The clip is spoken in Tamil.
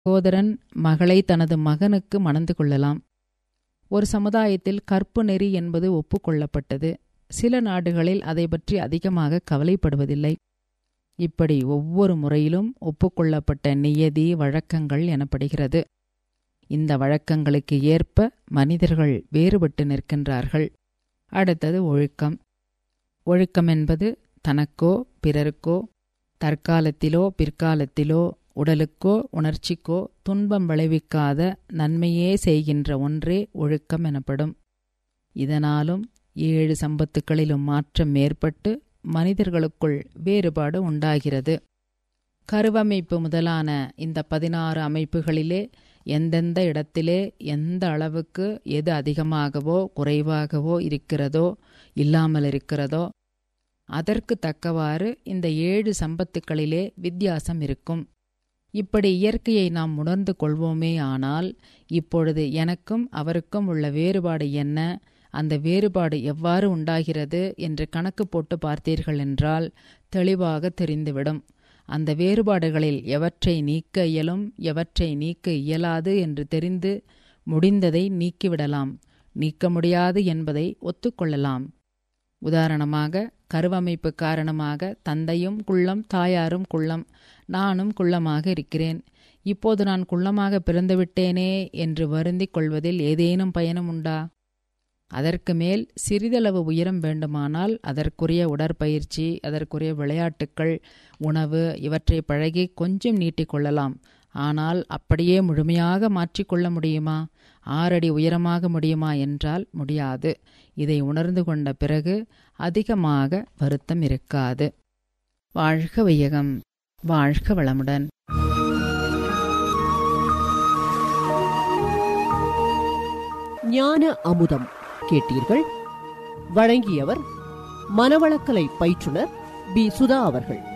சகோதரன் மகளை தனது மகனுக்கு மணந்து கொள்ளலாம் ஒரு சமுதாயத்தில் கற்பு நெறி என்பது ஒப்புக்கொள்ளப்பட்டது சில நாடுகளில் அதை பற்றி அதிகமாக கவலைப்படுவதில்லை இப்படி ஒவ்வொரு முறையிலும் ஒப்புக்கொள்ளப்பட்ட நியதி வழக்கங்கள் எனப்படுகிறது இந்த வழக்கங்களுக்கு ஏற்ப மனிதர்கள் வேறுபட்டு நிற்கின்றார்கள் அடுத்தது ஒழுக்கம் ஒழுக்கம் என்பது தனக்கோ பிறருக்கோ தற்காலத்திலோ பிற்காலத்திலோ உடலுக்கோ உணர்ச்சிக்கோ துன்பம் விளைவிக்காத நன்மையே செய்கின்ற ஒன்றே ஒழுக்கம் எனப்படும் இதனாலும் ஏழு சம்பத்துக்களிலும் மாற்றம் ஏற்பட்டு மனிதர்களுக்குள் வேறுபாடு உண்டாகிறது கருவமைப்பு முதலான இந்த பதினாறு அமைப்புகளிலே எந்தெந்த இடத்திலே எந்த அளவுக்கு எது அதிகமாகவோ குறைவாகவோ இருக்கிறதோ இல்லாமல் இருக்கிறதோ அதற்கு தக்கவாறு இந்த ஏழு சம்பத்துக்களிலே வித்தியாசம் இருக்கும் இப்படி இயற்கையை நாம் உணர்ந்து கொள்வோமே ஆனால் இப்பொழுது எனக்கும் அவருக்கும் உள்ள வேறுபாடு என்ன அந்த வேறுபாடு எவ்வாறு உண்டாகிறது என்று கணக்கு போட்டு பார்த்தீர்கள் என்றால் தெளிவாக தெரிந்துவிடும் அந்த வேறுபாடுகளில் எவற்றை நீக்க இயலும் எவற்றை நீக்க இயலாது என்று தெரிந்து முடிந்ததை நீக்கிவிடலாம் நீக்க முடியாது என்பதை ஒத்துக்கொள்ளலாம் உதாரணமாக கருவமைப்பு காரணமாக தந்தையும் குள்ளம் தாயாரும் குள்ளம் நானும் குள்ளமாக இருக்கிறேன் இப்போது நான் குள்ளமாக பிறந்துவிட்டேனே என்று வருந்திக் கொள்வதில் ஏதேனும் பயனும் உண்டா அதற்கு மேல் சிறிதளவு உயரம் வேண்டுமானால் அதற்குரிய உடற்பயிற்சி அதற்குரிய விளையாட்டுக்கள் உணவு இவற்றை பழகி கொஞ்சம் நீட்டிக்கொள்ளலாம் ஆனால் அப்படியே முழுமையாக மாற்றிக்கொள்ள முடியுமா ஆறடி உயரமாக முடியுமா என்றால் முடியாது இதை உணர்ந்து கொண்ட பிறகு அதிகமாக வருத்தம் இருக்காது வாழ்க வையகம் வாழ்க வளமுடன் ஞான அமுதம் கேட்டீர்கள் வழங்கியவர் மனவளக்கலை பயிற்றுனர் பி சுதா அவர்கள்